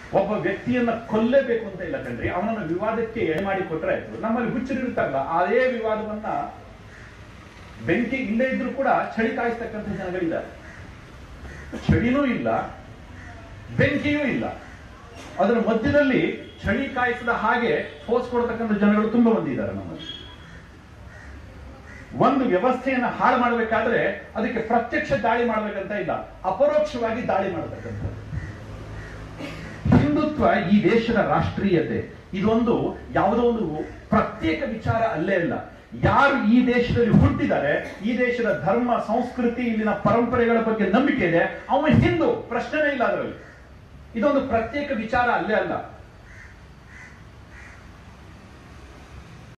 ಒಬ್ಬ ವ್ಯಕ್ತಿಯನ್ನ ಕೊಲ್ಲೇಬೇಕು ಅಂತ ಇಲ್ಲ ಕಣ್ರಿ ಅವನನ್ನ ವಿವಾದಕ್ಕೆ ಎಡೆ ಮಾಡಿ ಕೊಟ್ರೆ ಆಯ್ತು ನಮ್ಮಲ್ಲಿ ಹುಚ್ಚರಿರ್ತಾರಲ್ಲ ಅದೇ ವಿವಾದವನ್ನ ಬೆಂಕಿ ಇಲ್ಲೇ ಇದ್ರೂ ಕೂಡ ಚಳಿ ಕಾಯಿಸ್ತಕ್ಕಂಥ ಜನಗಳಿದ್ದಾರೆ ಚಳಿನೂ ಇಲ್ಲ ಬೆಂಕಿಯೂ ಇಲ್ಲ ಅದರ ಮಧ್ಯದಲ್ಲಿ ಚಳಿ ಕಾಯಿಸದ ಹಾಗೆ ಫೋರ್ಸ್ ಕೊಡ್ತಕ್ಕಂಥ ಜನಗಳು ತುಂಬಾ ಮಂದಿ ಇದ್ದಾರೆ ನಮ್ಮಲ್ಲಿ ಒಂದು ವ್ಯವಸ್ಥೆಯನ್ನ ಹಾಳು ಮಾಡಬೇಕಾದ್ರೆ ಅದಕ್ಕೆ ಪ್ರತ್ಯಕ್ಷ ದಾಳಿ ಮಾಡ್ಬೇಕಂತ ಇಲ್ಲ ಅಪರೋಕ್ಷವಾಗಿ ದಾಳಿ ಮಾಡತಕ್ಕಂಥದ್ದು ಹಿಂದುತ್ವ ಈ ದೇಶದ ರಾಷ್ಟ್ರೀಯತೆ ಇದೊಂದು ಯಾವುದೋ ಒಂದು ಪ್ರತ್ಯೇಕ ವಿಚಾರ ಅಲ್ಲೇ ಅಲ್ಲ ಯಾರು ಈ ದೇಶದಲ್ಲಿ ಹುಟ್ಟಿದ್ದಾರೆ ಈ ದೇಶದ ಧರ್ಮ ಸಂಸ್ಕೃತಿ ಇಲ್ಲಿನ ಪರಂಪರೆಗಳ ಬಗ್ಗೆ ನಂಬಿಕೆ ಇದೆ ಅವನು ಹಿಂದೂ ಪ್ರಶ್ನೆನೇ ಇಲ್ಲ ಅದರಲ್ಲಿ ಇದೊಂದು ಪ್ರತ್ಯೇಕ ವಿಚಾರ ಅಲ್ಲೇ ಅಲ್ಲ